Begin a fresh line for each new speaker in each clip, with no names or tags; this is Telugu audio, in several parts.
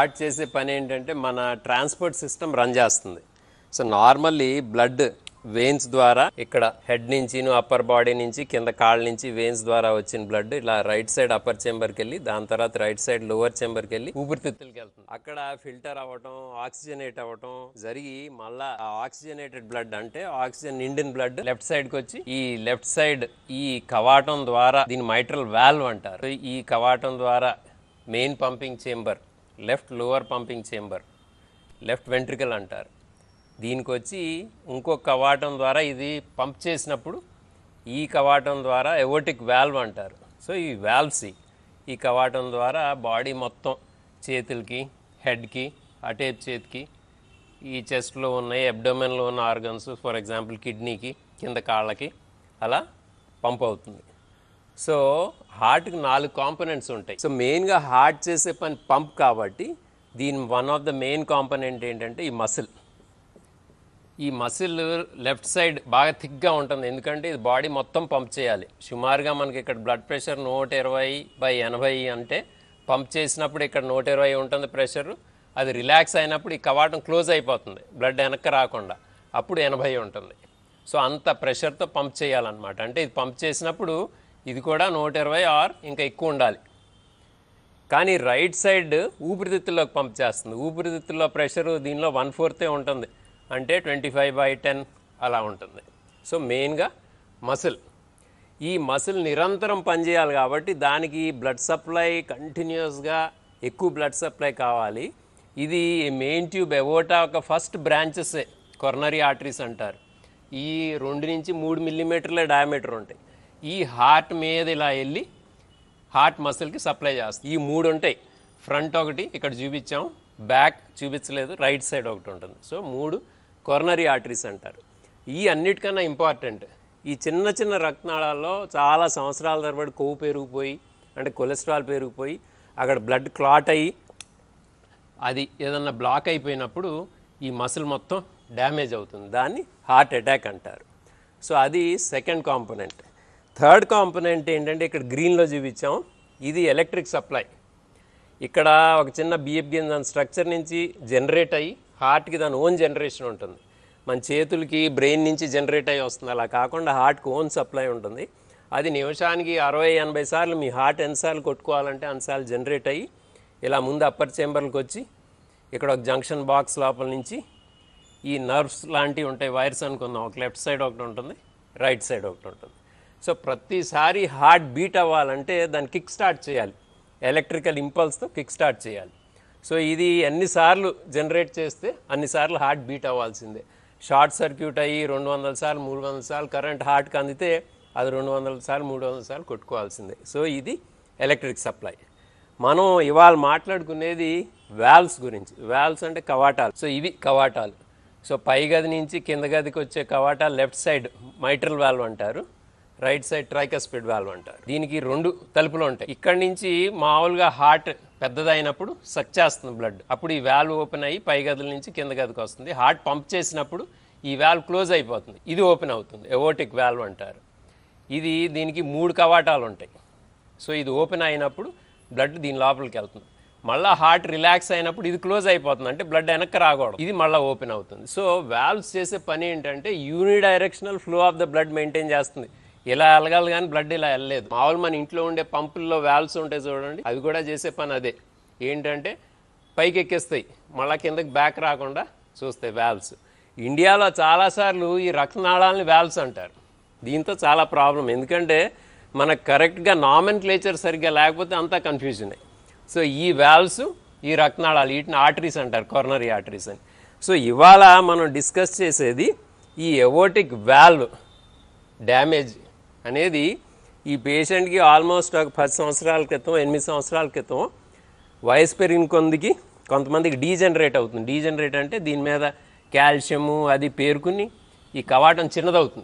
హార్ట్ చేసే పని ఏంటంటే మన ట్రాన్స్పోర్ట్ సిస్టమ్ రన్ చేస్తుంది సో నార్మల్లీ బ్లడ్ వెయిన్స్ ద్వారా ఇక్కడ హెడ్ నుంచి అప్పర్ బాడీ నుంచి కింద కాళ్ళ నుంచి వెయిన్స్ ద్వారా వచ్చిన బ్లడ్ ఇలా రైట్ సైడ్ అప్పర్ చెంబర్కి వెళ్ళి దాని తర్వాత రైట్ సైడ్ లోవర్ చెంబర్కి వెళ్ళి ఊపిరితిత్తులకి వెళ్తుంది అక్కడ ఫిల్టర్ అవ్వటం ఆక్సిజనేట్ అవ్వటం జరిగి మళ్ళా ఆ ఆక్సిజనేటెడ్ బ్లడ్ అంటే ఆక్సిజన్ నిండిన బ్లడ్ లెఫ్ట్ సైడ్ కి వచ్చి ఈ లెఫ్ట్ సైడ్ ఈ కవాటం ద్వారా దీని మైట్రల్ వాల్వ్ అంటారు ఈ కవాటం ద్వారా main pumping chamber left lower pumping chamber left ventricle అంటారు దీనికి వచ్చి ఇంకో కవాటం ద్వారా ఇది పంప్ చేసినప్పుడు ఈ కవాటం ద్వారా ఎవోటిక్ వాల్వ్ అంటారు సో ఈ వాల్వ్స్ ఈ కవాటం ద్వారా బాడీ మొత్తం చేతులకి హెడ్కి అటేప్ చేతికి ఈ చెస్ట్లో ఉన్నాయి అబ్డోమెన్లో ఉన్న ఆర్గన్స్ ఫర్ ఎగ్జాంపుల్ కిడ్నీకి కింద కాళ్ళకి అలా పంప్ అవుతుంది సో హార్ట్కి నాలుగు కాంపోనెంట్స్ ఉంటాయి సో మెయిన్గా హార్ట్ చేసే పని పంప్ కాబట్టి దీని one of the main component ఏంటంటే ఈ మసిల్ ఈ మసిల్ లెఫ్ట్ సైడ్ బాగా థిక్గా ఉంటుంది ఎందుకంటే ఇది బాడీ మొత్తం పంప్ చేయాలి సుమారుగా మనకి ఇక్కడ బ్లడ్ ప్రెషర్ నూట ఇరవై బై ఎనభై అంటే పంప్ చేసినప్పుడు ఇక్కడ నూట ఇరవై ఉంటుంది ప్రెషర్ అది రిలాక్స్ అయినప్పుడు ఈ కవాటం క్లోజ్ అయిపోతుంది బ్లడ్ వెనక్కి రాకుండా అప్పుడు ఎనభై ఉంటుంది సో అంత ప్రెషర్తో పంప్ చేయాలన్నమాట అంటే ఇది పంప్ చేసినప్పుడు ఇది కూడా నూట ఇరవై ఆర్ ఇంకా ఎక్కువ ఉండాలి కానీ రైట్ సైడ్ ఊపిరితిత్తుల్లోకి పంప్ చేస్తుంది ఊపిరితిత్తుల్లో ప్రెషర్ దీనిలో వన్ ఫోర్తే ఉంటుంది అంటే ట్వంటీ ఫైవ్ బై టెన్ అలా ఉంటుంది సో మెయిన్గా మసిల్ ఈ మసిల్ నిరంతరం పనిచేయాలి కాబట్టి దానికి బ్లడ్ సప్లై కంటిన్యూస్గా ఎక్కువ బ్లడ్ సప్లై కావాలి ఇది మెయిన్ ట్యూబ్ ఎవోటా ఒక ఫస్ట్ బ్రాంచెసే కొర్నరీ ఆర్టరీస్ అంటారు ఈ రెండు నుంచి మూడు మిల్లీమీటర్ల డయామీటర్ ఉంటాయి ఈ హార్ట్ మీద ఇలా వెళ్ళి హార్ట్ మసిల్కి సప్లై చేస్తుంది ఈ మూడు ఉంటాయి ఫ్రంట్ ఒకటి ఇక్కడ చూపించాం బ్యాక్ చూపించలేదు రైట్ సైడ్ ఒకటి ఉంటుంది సో మూడు కొర్నరీ ఆర్టరీస్ అంటారు ఈ అన్నిటికన్నా ఇంపార్టెంట్ ఈ చిన్న చిన్న రక్తనాళాల్లో చాలా సంవత్సరాల తరబడి కొవ్వు పెరిగిపోయి అంటే కొలెస్ట్రాల్ పెరిగిపోయి అక్కడ బ్లడ్ క్లాట్ అయ్యి అది ఏదన్నా బ్లాక్ అయిపోయినప్పుడు ఈ మసిల్ మొత్తం డ్యామేజ్ అవుతుంది దాన్ని హార్ట్ అటాక్ అంటారు సో అది సెకండ్ కాంపోనెంట్ థర్డ్ కాంపోనెంట్ ఏంటంటే ఇక్కడ గ్రీన్లో చూపించాం ఇది ఎలక్ట్రిక్ సప్లై ఇక్కడ ఒక చిన్న బిఎఫ్ గింజ స్ట్రక్చర్ నుంచి జనరేట్ అయ్యి హార్ట్కి దాని ఓన్ జనరేషన్ ఉంటుంది మన చేతులకి బ్రెయిన్ నుంచి జనరేట్ అయ్యి వస్తుంది అలా కాకుండా హార్ట్కి ఓన్ సప్లై ఉంటుంది అది నిమిషానికి అరవై ఎనభై సార్లు మీ హార్ట్ ఎన్నిసార్లు కొట్టుకోవాలంటే అన్నిసార్లు జనరేట్ అయ్యి ఇలా ముందు అప్పర్ చేంబర్కి వచ్చి ఇక్కడ ఒక జంక్షన్ బాక్స్ లోపల నుంచి ఈ నర్వ్స్ లాంటివి ఉంటాయి వైర్స్ అనుకుందాం ఒక లెఫ్ట్ సైడ్ ఒకటి ఉంటుంది రైట్ సైడ్ ఒకటి ఉంటుంది సో ప్రతిసారి హార్ట్ బీట్ అవ్వాలంటే దాన్ని కిక్ స్టార్ట్ చేయాలి ఎలక్ట్రికల్ ఇంపల్స్తో కిక్ స్టార్ట్ చేయాలి సో ఇది ఎన్నిసార్లు జనరేట్ చేస్తే అన్నిసార్లు హార్ట్ బీట్ అవ్వాల్సిందే షార్ట్ సర్క్యూట్ అయ్యి రెండు వందల సార్లు మూడు వందల సార్లు కరెంట్ హార్ట్కి అందితే అది రెండు వందల సార్లు మూడు వందల సార్లు కొట్టుకోవాల్సిందే సో ఇది ఎలక్ట్రిక్ సప్లై మనం ఇవాళ మాట్లాడుకునేది వాల్వ్స్ గురించి వాల్వ్స్ అంటే కవాటాలు సో ఇవి కవాటాలు సో పై గది నుంచి కింద గదికి వచ్చే కవాటాలు లెఫ్ట్ సైడ్ మైట్రల్ వాల్వ్ అంటారు రైట్ సైడ్ ట్రైకస్పిడ్ వాల్వ్ అంటారు దీనికి రెండు తలుపులు ఉంటాయి ఇక్కడ నుంచి మామూలుగా హార్ట్ పెద్దదైనప్పుడు సక్ చేస్తుంది బ్లడ్ అప్పుడు ఈ వాల్వ్ ఓపెన్ అయ్యి పై గదుల నుంచి కింద గదికి వస్తుంది హార్ట్ పంప్ చేసినప్పుడు ఈ వాల్వ్ క్లోజ్ అయిపోతుంది ఇది ఓపెన్ అవుతుంది ఎవోటిక్ వాల్వ్ అంటారు ఇది దీనికి మూడు కవాటాలు ఉంటాయి సో ఇది ఓపెన్ అయినప్పుడు బ్లడ్ దీని లోపలికి వెళ్తుంది మళ్ళీ హార్ట్ రిలాక్స్ అయినప్పుడు ఇది క్లోజ్ అయిపోతుంది అంటే బ్లడ్ వెనక్కి రాకూడదు ఇది మళ్ళీ ఓపెన్ అవుతుంది సో వాల్వ్స్ చేసే పని ఏంటంటే unidirectional flow of the blood maintain చేస్తుంది ఇలా వెళ్ళగాలి కానీ బ్లడ్ ఇలా వెళ్ళలేదు మామూలు మన ఇంట్లో ఉండే పంపుల్లో వాల్వ్స్ ఉంటాయి చూడండి అవి కూడా చేసే పని అదే ఏంటంటే పైకి ఎక్కేస్తాయి మళ్ళీ కిందకి బ్యాక్ రాకుండా చూస్తాయి వాల్వ్స్ ఇండియాలో చాలాసార్లు ఈ రక్తనాళాలని వాల్వ్స్ అంటారు దీంతో చాలా ప్రాబ్లం ఎందుకంటే మనకు కరెక్ట్గా నామన్ క్లేచర్ సరిగ్గా లేకపోతే అంతా కన్ఫ్యూజన్ సో ఈ వాల్వ్స్ ఈ రక్తనాళాలు వీటిని ఆర్టరీస్ అంటారు కొర్నరీ ఆర్టరీస్ అని సో ఇవాళ మనం డిస్కస్ చేసేది ఈ ఎవోటిక్ వాల్వ్ డ్యామేజ్ అనేది ఈ పేషెంట్కి ఆల్మోస్ట్ ఒక పది సంవత్సరాల క్రితం ఎనిమిది సంవత్సరాల క్రితం వయసు పెరిగిన కొందికి కొంతమందికి డీజనరేట్ అవుతుంది డీజనరేట్ అంటే దీని మీద కాల్షియము అది పేరుకుని ఈ కవాటం చిన్నదవుతుంది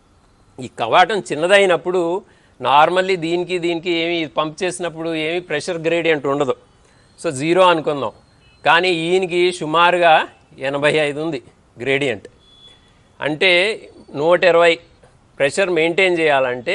ఈ కవాటం చిన్నదైనప్పుడు నార్మల్లీ దీనికి దీనికి ఏమి పంప్ చేసినప్పుడు ఏమి ప్రెషర్ గ్రేడియంట్ ఉండదు సో జీరో అనుకుందాం కానీ ఈయనకి సుమారుగా ఎనభై ఐదు ఉంది గ్రేడియంట్ అంటే నూట ఇరవై ప్రెషర్ మెయింటైన్ చేయాలంటే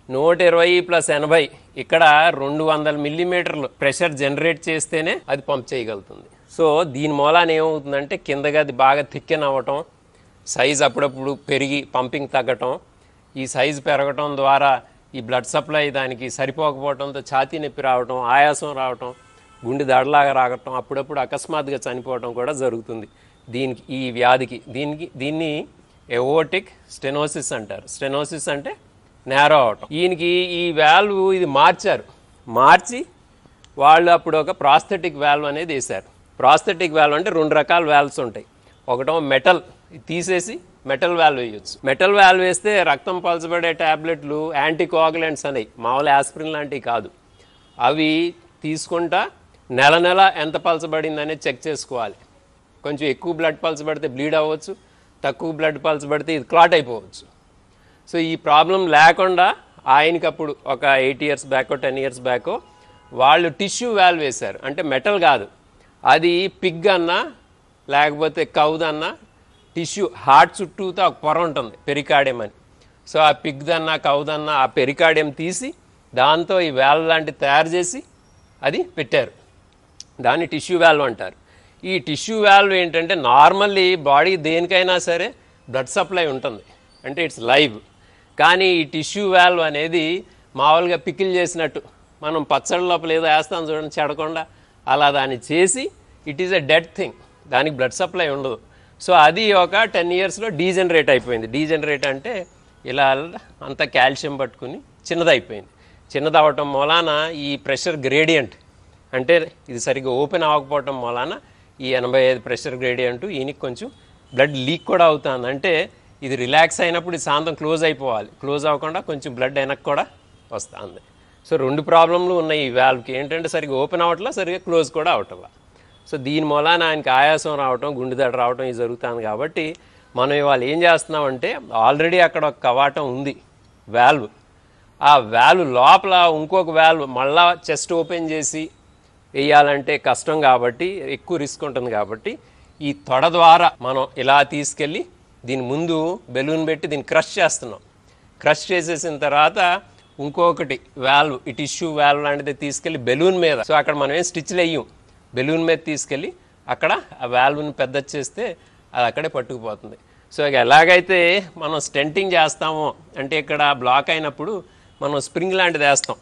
నూట ఇరవై ప్లస్ ఎనభై ఇక్కడ రెండు వందల మిల్లీమీటర్లు ప్రెషర్ జనరేట్ చేస్తేనే అది పంప్ చేయగలుగుతుంది సో దీని మూలాన ఏమవుతుందంటే కిందగా అది బాగా థిక్కెన్ అవ్వటం సైజ్ అప్పుడప్పుడు పెరిగి పంపింగ్ తగ్గటం ఈ సైజు పెరగటం ద్వారా ఈ బ్లడ్ సప్లై దానికి సరిపోకపోవడంతో ఛాతీ నొప్పి రావటం ఆయాసం రావటం గుండె దడలాగా రావటం అప్పుడప్పుడు అకస్మాత్తుగా చనిపోవటం కూడా జరుగుతుంది దీనికి ఈ వ్యాధికి దీనికి దీన్ని ఎవోటిక్ స్టెనోసిస్ అంటారు స్టెనోసిస్ అంటే నేరో అవటం ఈయనకి ఈ వాల్వ్ ఇది మార్చారు మార్చి వాళ్ళు అప్పుడు ఒక ప్రాస్థెటిక్ వాల్వ్ అనేది వేశారు ప్రాస్థెటిక్ వాల్వ్ అంటే రెండు రకాల వాల్వ్స్ ఉంటాయి ఒకటో మెటల్ తీసేసి మెటల్ వాల్వ్ వేయొచ్చు మెటల్ వాల్వ్ వేస్తే రక్తం పలచబడే ట్యాబ్లెట్లు యాంటీకోగులెంట్స్ అనేవి మామూలు ఆస్పిరిన్ లాంటివి కాదు అవి తీసుకుంటా నెల నెల ఎంత పలచబడింది అనేది చెక్ చేసుకోవాలి కొంచెం ఎక్కువ బ్లడ్ పలచబడితే బ్లీడ్ అవ్వచ్చు తక్కువ బ్లడ్ పలచబడితే ఇది క్లాట్ అయిపోవచ్చు సో ఈ ప్రాబ్లం లేకుండా ఆయనకి అప్పుడు ఒక eight years back ten years back వాళ్ళు టిష్యూ వాల్వ్ వేశారు అంటే మెటల్ కాదు అది పిగ్ అన్నా లేకపోతే కౌదన్నా టిష్యూ హార్ట్ చుట్టూతో ఒక పొర ఉంటుంది పెరికాడియం అని సో ఆ పిగ్దన్నా కౌదన్నా ఆ పెరికాడియం తీసి దాంతో ఈ వాల్వ్ లాంటివి తయారు చేసి అది పెట్టారు దాన్ని టిష్యూ వాల్వ్ అంటారు ఈ టిష్యూ వాల్వ్ ఏంటంటే నార్మల్లీ బాడీ దేనికైనా సరే బ్లడ్ సప్లై ఉంటుంది అంటే ఇట్స్ లైవ్ కానీ ఈ టిష్యూ వాల్వ్ అనేది మామూలుగా పికిల్ చేసినట్టు మనం పచ్చడి లోపల ఏదో వేస్తాం చూడండి చెడకుండా అలా దాన్ని చేసి it is a dead thing దానికి బ్లడ్ సప్లై ఉండదు సో అది ఒక టెన్ ఇయర్స్లో డీజనరేట్ అయిపోయింది డీజనరేట్ అంటే ఇలా అంత కాల్షియం పట్టుకుని చిన్నదైపోయింది చిన్నదవటం మూలాన ఈ ప్రెషర్ గ్రేడియంట్ అంటే ఇది సరిగ్గా ఓపెన్ అవ్వకపోవటం మూలాన ఈ ఎనభై ఐదు ప్రెషర్ గ్రేడియంట్ ఈయనకి కొంచెం బ్లడ్ లీక్ కూడా అవుతుంది అంటే ఇది రిలాక్స్ అయినప్పుడు ఈ శాంతం క్లోజ్ అయిపోవాలి క్లోజ్ అవ్వకుండా కొంచెం బ్లడ్ వెనక్కి కూడా వస్తుంది సో రెండు ప్రాబ్లంలు ఉన్నాయి ఈ వాల్వ్కి ఏంటంటే సరిగ్గా ఓపెన్ అవ్వట్లా సరిగ్గా క్లోజ్ కూడా అవట్లా సో దీని మూలాన ఆయనకి ఆయాసం రావటం గుండెదడ రావటం ఇది జరుగుతుంది కాబట్టి మనం ఇవాళ ఏం చేస్తున్నామంటే ఆల్రెడీ అక్కడ ఒక కవాటం ఉంది వాల్వ్ ఆ వాల్వ్ లోపల ఇంకొక వాల్వ్ మళ్ళా చెస్ట్ ఓపెన్ చేసి వేయాలంటే కష్టం కాబట్టి ఎక్కువ రిస్క్ ఉంటుంది కాబట్టి ఈ తొడ ద్వారా మనం ఇలా తీసుకెళ్ళి దీని ముందు బెలూన్ పెట్టి దీన్ని క్రష్ చేస్తున్నాం క్రష్ చేసేసిన తర్వాత ఇంకొకటి వాల్వ్ ఈ టిష్యూ వాల్వ్ లాంటిది తీసుకెళ్ళి బెలూన్ మీద సో అక్కడ మనం ఏం స్టిచ్లు వేయం బెలూన్ మీద తీసుకెళ్ళి అక్కడ ఆ వాల్వ్ని పెద్ద చేస్తే అది అక్కడే పట్టుకుపోతుంది సో ఇక ఎలాగైతే మనం స్టెంటింగ్ చేస్తామో అంటే ఇక్కడ బ్లాక్ అయినప్పుడు మనం స్ప్రింగ్ లాంటిది వేస్తాం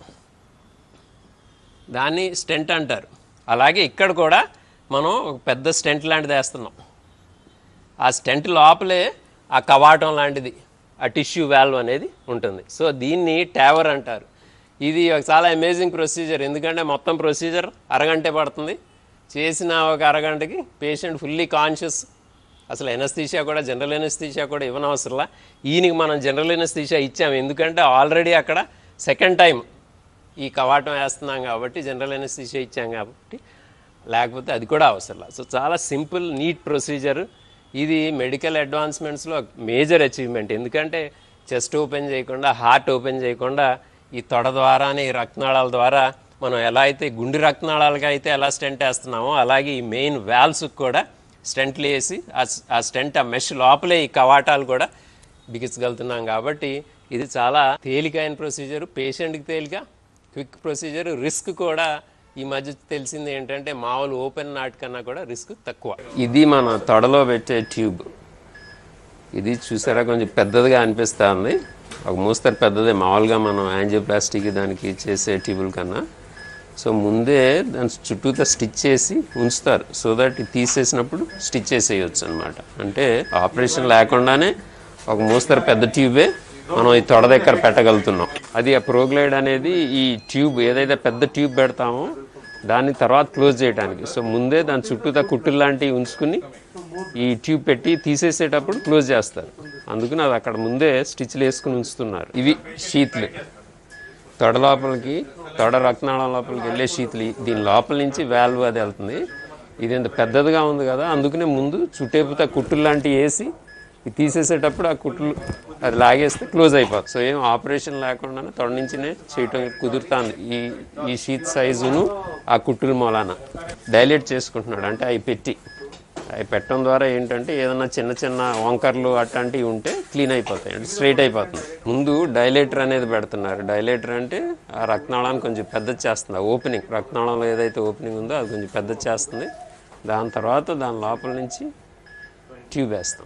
దాన్ని స్టెంట్ అంటారు అలాగే ఇక్కడ కూడా మనం ఒక పెద్ద స్టెంట్ లాంటిది వేస్తున్నాం ఆ స్టెంట్ లోపలే ఆ కవాటం లాంటిది ఆ టిష్యూ వాల్వ్ అనేది ఉంటుంది సో దీన్ని టేవర్ అంటారు ఇది ఒక చాలా అమేజింగ్ ప్రొసీజర్ ఎందుకంటే మొత్తం ప్రొసీజర్ అరగంటే పడుతుంది చేసిన ఒక అరగంటకి పేషెంట్ ఫుల్లీ కాన్షియస్ అసలు ఎనస్థీషియా కూడా జనరల్ ఎనస్థీషియా కూడా ఇవ్వనవసరంలా ఈయనకి మనం జనరల్ ఎనస్థీషియా ఇచ్చాము ఎందుకంటే ఆల్రెడీ అక్కడ సెకండ్ టైం ఈ కవాటం వేస్తున్నాం కాబట్టి జనరల్ ఎనస్థీషియా ఇచ్చాం కాబట్టి లేకపోతే అది కూడా అవసరం సో చాలా సింపుల్ నీట్ ప్రొసీజర్ ఇది మెడికల్ అడ్వాన్స్మెంట్స్లో మేజర్ అచీవ్మెంట్ ఎందుకంటే చెస్ట్ ఓపెన్ చేయకుండా హార్ట్ ఓపెన్ చేయకుండా ఈ తొడ ద్వారానే ఈ రక్తనాళాల ద్వారా మనం ఎలా అయితే గుండె రక్తనాళాలకి అయితే ఎలా స్టెంట్ వేస్తున్నామో అలాగే ఈ మెయిన్ వాల్వ్స్కి కూడా స్టెంట్లు వేసి ఆ- ఆ స్టెంట్ ఆ మెష్ లోపలే ఈ కవాటాలు కూడా బిగించగలుగుతున్నాం కాబట్టి ఇది చాలా తేలికైన ప్రొసీజర్ పేషెంట్కి తేలిక క్విక్ ప్రొసీజర్ రిస్క్ కూడా ఈ మధ్య తెలిసింది ఏంటంటే మామూలు ఓపెన్ నాట్ కన్నా కూడా రిస్క్ తక్కువ ఇది మన తొడలో పెట్టే ట్యూబ్ ఇది చూసారా కొంచెం పెద్దదిగా అనిపిస్తుంది ఒక మోస్తరు పెద్దదే మామూలుగా మనం యాంజియోప్లాస్టిక్ దానికి చేసే ట్యూబుల కన్నా సో ముందే దాని చుట్టూతో స్టిచ్ చేసి ఉంచుతారు సో దట్ ఇది తీసేసినప్పుడు స్టిచ్ చేసేయచ్చు అనమాట అంటే ఆపరేషన్ లేకుండానే ఒక మోస్తరు పెద్ద ట్యూబే మనం ఈ తొడ దగ్గర పెట్టగలుగుతున్నాం అది ఆ ప్రోగ్లైడ్ అనేది ఈ ట్యూబ్ ఏదైతే పెద్ద ట్యూబ్ పెడతామో దాన్ని తర్వాత క్లోజ్ చేయడానికి సో ముందే దాని చుట్టూతా కుట్టులు లాంటివి ఉంచుకుని ఈ ట్యూబ్ పెట్టి తీసేసేటప్పుడు క్లోజ్ చేస్తారు అందుకని అది అక్కడ ముందే స్టిచ్లు వేసుకుని ఉంచుతున్నారు ఇవి షీట్లు తొడ లోపలికి తొడ రక్తనాళం లోపలికి వెళ్ళే శీతలి దీని లోపల నుంచి వాల్వ్ అది వెళ్తుంది ఇది ఇంత పెద్దదిగా ఉంది కదా అందుకనే ముందు చుట్టేపుతా కుట్టులు లాంటివి వేసి ఇది తీసేసేటప్పుడు ఆ కుట్లు అది లాగేస్తే క్లోజ్ అయిపోతుంది సో ఏం ఆపరేషన్ లేకుండానే తొడ నుంచినే చేయటం కుదురుతుంది ఈ ఈ షీత్ సైజును ఆ కుట్టుల మూలాన డైలేట్ చేసుకుంటున్నాడు అంటే అవి పెట్టి అవి పెట్టడం ద్వారా ఏంటంటే ఏదైనా చిన్న చిన్న వంకర్లు అట్లాంటివి ఉంటే క్లీన్ అయిపోతాయి అంటే స్ట్రైట్ అయిపోతుంది ముందు డైలేటర్ అనేది పెడుతున్నారు డైలేటర్ అంటే ఆ రక్తనాళాన్ని కొంచెం పెద్ద చేస్తుంది ఆ ఓపెనింగ్ రక్తనాళంలో ఏదైతే ఓపెనింగ్ ఉందో అది కొంచెం పెద్ద చేస్తుంది దాని తర్వాత దాని లోపల నుంచి ట్యూబ్ వేస్తాం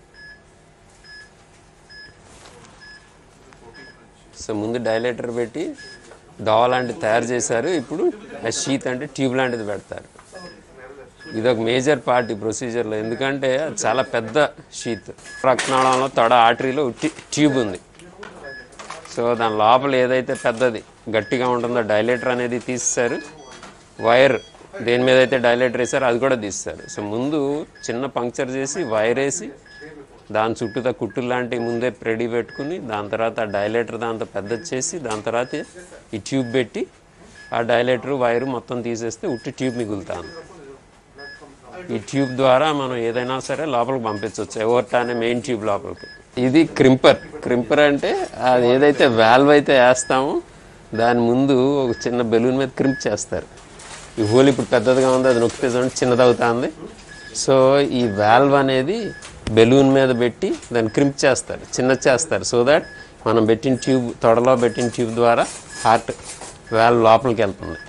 సో ముందు డైలేటర్ పెట్టి దోవ లాంటిది తయారు చేశారు ఇప్పుడు ఆ షీత్ అంటే ట్యూబ్ లాంటిది పెడతారు ఇది ఒక మేజర్ పార్ట్ ఈ ప్రొసీజర్లో ఎందుకంటే అది చాలా పెద్ద షీత్ రక్తనాళంలో తొడ ఆర్టరీలో టి- ట్యూబ్ ఉంది సో దాని లోపల ఏదైతే పెద్దది గట్టిగా ఉంటుందో డైలేటర్ అనేది తీస్తారు వైర్ దేని మీద అయితే డైలేటర్ వేసారో అది కూడా తీస్తారు సో ముందు చిన్న పంక్చర్ చేసి వైర్ వేసి దాని చుట్టూతా కుట్టు లాంటివి ముందే రెడీ పెట్టుకుని దాని తర్వాత ఆ డైలేటర్ దాంతో పెద్దది చేసి దాని తర్వాత ఈ ట్యూబ్ పెట్టి ఆ డైలేటర్ వైరు మొత్తం తీసేస్తే ఉట్టి ట్యూబ్ మిగులుతాను ఈ ట్యూబ్ ద్వారా మనం ఏదైనా సరే లోపలికి పంపించవచ్చు ఎవరిట అనే మెయిన్ ట్యూబ్ లోపలికి ఇది క్రింపర్ క్రింపర్ అంటే అది ఏదైతే వాల్వ్ అయితే వేస్తామో దాని ముందు ఒక చిన్న బెలూన్ మీద క్రింప్ చేస్తారు ఈ హోల్ ఇప్పుడు పెద్దదిగా ఉంది అది నొక్కితే చూడండి చిన్నది అవుతుంది సో ఈ వాల్వ్ అనేది బెలూన్ మీద పెట్టి దాన్ని క్రింప్ చేస్తారు చిన్నది చేస్తారు సో దాట్ మనం పెట్టిన ట్యూబ్ తొడలో పెట్టిన ట్యూబ్ ద్వారా హార్ట్ వాల్వ్ లోపలికి వెళ్తుంది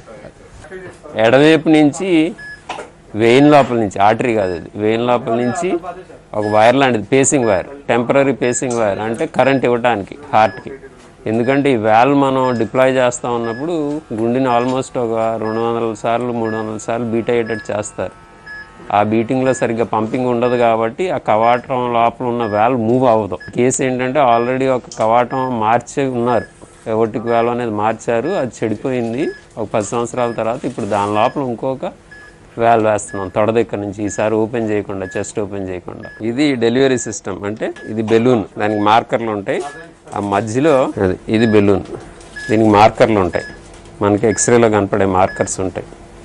ఎడవైపు నుంచి వెయిన్ లోపల నుంచి ఆర్టరీ కాదు ఇది వెయిన్ లోపల నుంచి ఒక వైర్ లాంటిది pacing wire temporary pacing wire అంటే కరెంట్ ఇవ్వడానికి హార్ట్కి ఎందుకంటే ఈ వాల్వ్ మనం డిప్లాయ్ చేస్తా ఉన్నప్పుడు గుండెని ఆల్మోస్ట్ ఒక రెండు వందల సార్లు మూడు వందల సార్లు బీట్ అయ్యేటట్టు చేస్తారు ఆ బీటింగ్లో సరిగ్గా పంపింగ్ ఉండదు కాబట్టి ఆ కవాటం లోపల ఉన్న వాల్వ్ మూవ్ అవ్వదు కేసు ఏంటంటే ఆల్రెడీ ఒక కవాటం మార్చి ఉన్నారు ఎవటికి వాల్వ్ అనేది మార్చారు అది చెడిపోయింది ఒక పది సంవత్సరాల తర్వాత ఇప్పుడు దాని లోపల ఇంకొక వాల్వ్ వేస్తున్నాం తొడ దగ్గర నుంచి ఈసారి ఓపెన్ చేయకుండా చెస్ట్ ఓపెన్ చేయకుండా ఇది డెలివరీ సిస్టమ్ అంటే ఇది బెలూన్ దానికి మార్కర్లు ఉంటాయి ఆ మధ్యలో అది ఇది బెలూన్ దీనికి మార్కర్లు ఉంటాయి మనకి ఎక్స్రేలో కనపడే మార్కర్స్ ఉంటాయి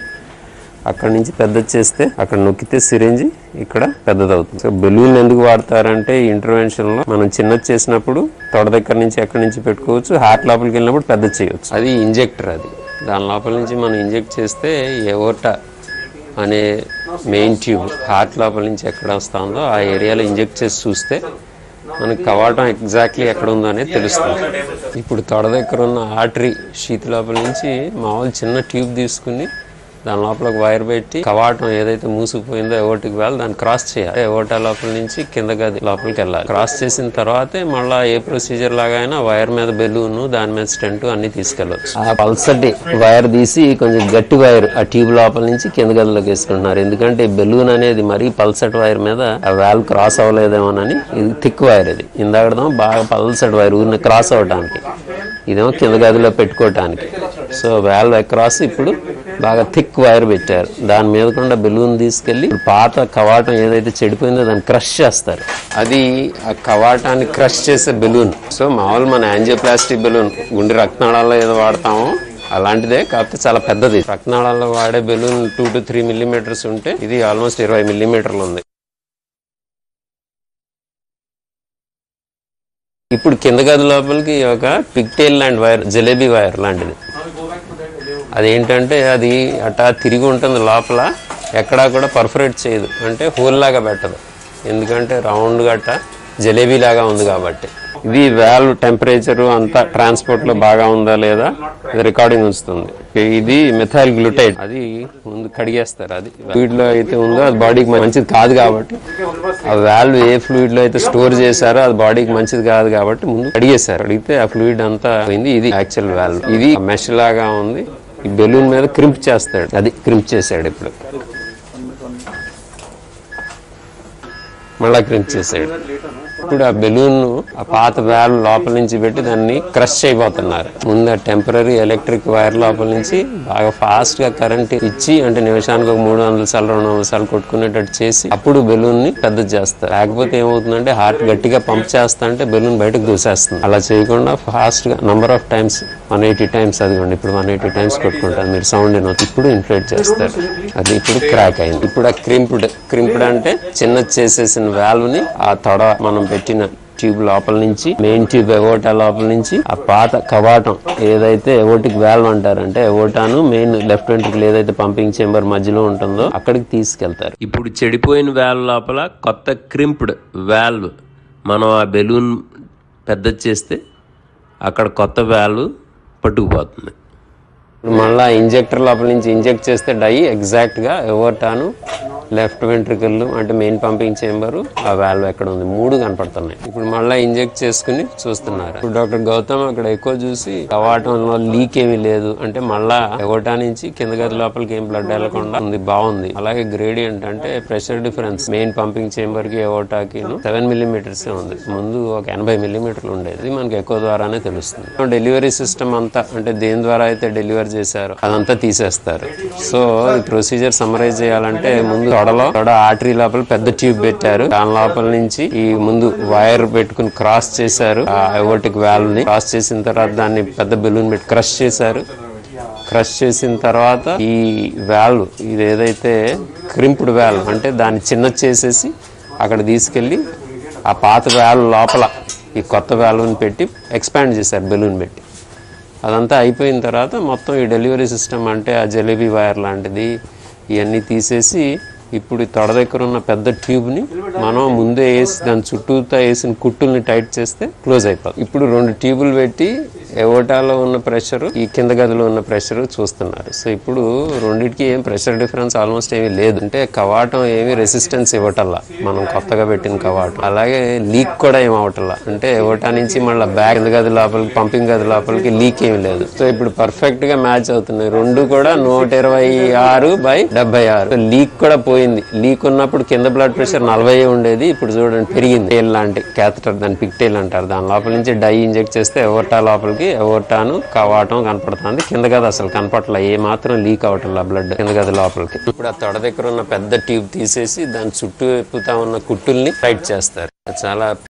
అక్కడ నుంచి పెద్దది చేస్తే అక్కడ నొక్కితే సిరింజి ఇక్కడ పెద్దదవుతుంది సో బెలూన్ ఎందుకు వాడతారంటే ఈ ఇంటర్వెన్షన్ లో మనం చిన్నది చేసినప్పుడు తొడ దగ్గర నుంచి ఎక్కడి నుంచి పెట్టుకోవచ్చు హార్ట్ లోపలికి వెళ్ళినప్పుడు పెద్ద చేయవచ్చు అది ఇంజెక్టర్ అది దాని లోపల నుంచి మనం ఇంజెక్ట్ చేస్తే ఎవట అనే మెయిన్ ట్యూబ్ హార్ట్ లోపల నుంచి ఎక్కడ వస్తుందో ఆ ఏరియాలో ఇంజెక్ట్ చేసి చూస్తే మనకి కవాటం ఎగ్జాక్ట్లీ ఎక్కడ ఉందో అనేది తెలుస్తుంది ఇప్పుడు తొడ దగ్గర ఉన్న ఆర్టరీ షీత్ లోపల నుంచి మామూలు చిన్న ట్యూబ్ తీసుకుని దాని లోపల ఒక వైర్ పెట్టి కవాటం ఏదైతే మూసుకుపోయిందో ఎవటికి వెళ్ళి దాన్ని క్రాస్ చేయాలి ఎవటా లోపల నుంచి కింద గది లోపలికి వెళ్ళాలి క్రాస్ చేసిన తర్వాతే మళ్ళీ ఏ ప్రొసీజర్ లాగా అయినా వైర్ మీద బెలూన్ దాని మీద స్టెంట్ అన్ని తీసుకెళ్ళవచ్చు ఆ పల్సటి వైర్ తీసి కొంచెం గట్టి వైర్ ఆ ట్యూబ్ లోపల నుంచి కింద గదిలోకి వేసుకుంటున్నారు ఎందుకంటే బెలూన్ అనేది మరీ పల్సటి వైర్ మీద ఆ వాల్ క్రాస్ అవ్వలేదేమోనని ఇది థిక్ వైర్ ఇది ఇందాకడదాం బాగా పల్సటి వైర్ ఊరిని క్రాస్ అవ్వడానికి ఇదేమో కింద గదిలో పెట్టుకోవటానికి సో వాల్వ్ అక్రాస్ ఇప్పుడు బాగా థిక్ వైర్ పెట్టారు దాని మీద కూడా బెలూన్ తీసుకెళ్లి పాత కవాటం ఏదైతే చెడిపోయిందో దాన్ని క్రష్ చేస్తారు అది ఆ కవాటాన్ని క్రష్ చేసే బెలూన్ సో మామూలు మన యాంజియోప్లాస్టిక్ బెలూన్ గుండె రక్తనాళాల్లో ఏదో వాడతామో అలాంటిదే కాకపోతే చాలా పెద్దది రక్తనాళాల్లో వాడే balloon two to three millimetres ఉంటే ఇది ఆల్మోస్ట్ ఇరవై మిల్లీమీటర్లు ఉంది ఇప్పుడు కింద గది లోపలికి ఒక పిక్టైల్ లాంటి వైర్ జలేబీ వైర్ లాంటిది అదేంటంటే అది అట్టా తిరిగి ఉంటుంది లోపల ఎక్కడా కూడా పర్ఫరేట్ చేయదు అంటే హోల్ లాగా పెట్టదు ఎందుకంటే రౌండ్ గట్ట జలేబీ లాగా ఉంది కాబట్టి ఇది వాల్వ్ టెంపరేచర్ అంతా ట్రాన్స్పోర్ట్ లో బాగా ఉందా లేదా ఇది రికార్డింగ్ ఉంచుతుంది ఇది మిథైల్ గ్లూటైడ్ అది ముందు కడిగేస్తారు అది ఫ్లూయిడ్ లో అయితే ఉందో అది బాడీకి మంచిది కాదు కాబట్టి ఆ వాల్వ్ ఏ ఫ్లూయిడ్ లో అయితే స్టోర్ చేశారో అది బాడీకి మంచిది కాదు కాబట్టి ముందు కడిగేశారు అడిగితే ఆ ఫ్లూయిడ్ అంతా పోయింది ఇది యాక్చువల్ వాల్వ్ ఇది మెష్ లాగా ఉంది ఈ బెలూన్ మీద క్రింప్ చేస్తాడు అది క్రింప్ చేశాడు ఇప్పుడు మళ్ళా క్రింప్ చేశాడు ఇప్పుడు ఆ బెలూన్ ఆ పాత వాల్వ్ లోపల నుంచి పెట్టి దాన్ని క్రష్ చేయబోతున్నారు ముందు ఆ టెంపరీ ఎలక్ట్రిక్ వైర్ లోపల నుంచి బాగా ఫాస్ట్ గా కరెంట్ ఇచ్చి అంటే నిమిషానికి ఒక మూడు వందల సార్లు రెండు వందల సార్లు కొట్టుకునేటట్టు చేసి అప్పుడు బెలూన్ ని పెద్ద చేస్తారు లేకపోతే ఏమవుతుందంటే హార్ట్ గట్టిగా పంప్ చేస్తా అంటే బెలూన్ బయటకు దూసేస్తుంది అలా చేయకుండా ఫాస్ట్ గా number of times one eighty times అదిగోండి ఇప్పుడు వన్ ఎయిటీ టైమ్స్ కొట్టుకుంటారు మీరు సౌండ్ వినొచ్చు ఇప్పుడు ఇన్ఫ్లేట్ చేస్తారు అది ఇప్పుడు క్రాక్ అయింది ఇప్పుడు ఆ క్రింప్డ్ క్రింప్డ్ అంటే చిన్న చేసేసిన వాల్వ్ ని ఆ తొడ మనం పెట్టిన ట్యూబ్ లోపల నుంచి మెయిన్ ట్యూబ్ ఎవోటా లోపల నుంచి ఆ పాత కవాటం ఏదైతే ఎవోటిక్ వాల్వ్ అంటారంటే ఎవోటాను మెయిన్ లెఫ్ట్ వెంట్రికల్ ఏదైతే పంపింగ్ చేంబర్ మధ్యలో ఉంటుందో అక్కడికి తీసుకెళ్తారు ఇప్పుడు చెడిపోయిన వాల్వ్ లోపల కొత్త క్రింప్డ్ వాల్వ్ మనం ఆ బెలూన్ పెద్ద చేస్తే అక్కడ కొత్త వాల్వ్ పట్టుకుపోతుంది ఇప్పుడు మళ్ళా ఇంజెక్టర్ లోపల నుంచి ఇంజెక్ట్ చేస్తే డై ఎగ్జాక్ట్గా ఎవరిటాను లెఫ్ట్ వెంట్రికల్ అంటే మెయిన్ పంపింగ్ చేంబరు ఆ వాల్వ్ ఎక్కడ ఉంది మూడు కనపడుతున్నాయి ఇప్పుడు మళ్ళీ ఇంజెక్ట్ చేసుకుని చూస్తున్నారు ఇప్పుడు డాక్టర్ గౌతమ్ అక్కడ ఎక్కువ చూసి కవాటంలో లీక్ ఏమీ లేదు అంటే మళ్ళా ఎవటా నుంచి కింద గది లోపలికి ఏం బ్లడ్ వెళ్ళకుండా ఉంది బాగుంది అలాగే గ్రేడియంట్ అంటే pressure difference main pumping chamber కి ఎవటాకి సెవెన్ మిల్లీమీటర్స్ ఉంది ముందు ఒక ఎనభై మిల్లీమీటర్లు ఉండేది మనకి ఎక్కువ ద్వారానే తెలుస్తుంది డెలివరీ సిస్టమ్ అంతా అంటే దేని ద్వారా అయితే డెలివరీ చేశారో అదంతా తీసేస్తారు సో ఈ ప్రొసీజర్ సమరైజ్ చేయాలంటే ముందు తొడలో తొడ ఆర్టరీ లోపల పెద్ద ట్యూబ్ పెట్టారు దాని లోపల నుంచి ఈ ముందు వైర్ పెట్టుకుని క్రాస్ చేశారు ఆ ఎవోటిక్ వాల్వ్ ని క్రాస్ చేసిన తర్వాత దాన్ని పెద్ద బెలూన్ పెట్టి క్రష్ చేశారు క్రష్ చేసిన తర్వాత ఈ వాల్వ్ ఇది ఏదైతే క్రింప్డ్ వాల్వ్ అంటే దాన్ని చిన్న చేసేసి అక్కడ తీసుకెళ్ళి ఆ పాత వాల్వ్ లోపల ఈ కొత్త వాల్వ్ని పెట్టి ఎక్స్పాండ్ చేశారు బెలూన్ పెట్టి అదంతా అయిపోయిన తర్వాత మొత్తం ఈ డెలివరీ సిస్టమ్ అంటే ఆ జలేబీ వైర్ లాంటిది ఇవన్నీ తీసేసి ఇప్పుడు ఈ తొడ దగ్గర ఉన్న పెద్ద ట్యూబ్ని మనం ముందే వేసి దాని చుట్టూతా వేసిన కుట్టుల్ని టైట్ చేస్తే క్లోజ్ అయిపోతుంది ఇప్పుడు రెండు ట్యూబులు పెట్టి ఎవటాలో ఉన్న ప్రెషర్ ఈ కింద గదిలో ఉన్న ప్రెషర్ చూస్తున్నారు సో ఇప్పుడు రెండింటికి ఏం ప్రెషర్ డిఫరెన్స్ ఆల్మోస్ట్ ఏమీ లేదు అంటే కవాటం ఏమి రెసిస్టెన్స్ ఇవ్వటల్లా మనం కొత్తగా పెట్టిన కవాటం అలాగే లీక్ కూడా ఏం అవటల్లా అంటే ఎవటా నుంచి మళ్ళీ బ్యాక్ కింద గది లోపలికి పంపింగ్ గది లోపలికి లీక్ ఏమి లేదు సో ఇప్పుడు పర్ఫెక్ట్ గా మ్యాచ్ అవుతున్నాయి రెండు కూడా నూట ఇరవై ఆరు బై డెబ్బై ఆరు లీక్ కూడా పోయింది లీక్ ఉన్నప్పుడు కింద బ్లడ్ ప్రెషర్ నలభై ఉండేది ఇప్పుడు చూడండి పెరిగింది టేల్ లాంటి క్యాథటర్ దాని పిక్ టేల్ అంటారు దాని లోపల నుంచి డై ఇంజెక్ట్ చేస్తే ఎవటా లోపలికి ఎవటాను కవాటం కనపడుతుంది కింద గది అసలు కనపట్ల ఏ మాత్రం లీక్ అవటం బ్లడ్ కింద గది లోపలికి ఇప్పుడు ఆ తొడ దగ్గర ఉన్న పెద్ద ట్యూబ్ తీసేసి దాని చుట్టూ ఎప్పుతా ఉన్న కుట్టుల్ని టైట్ చేస్తారు చాలా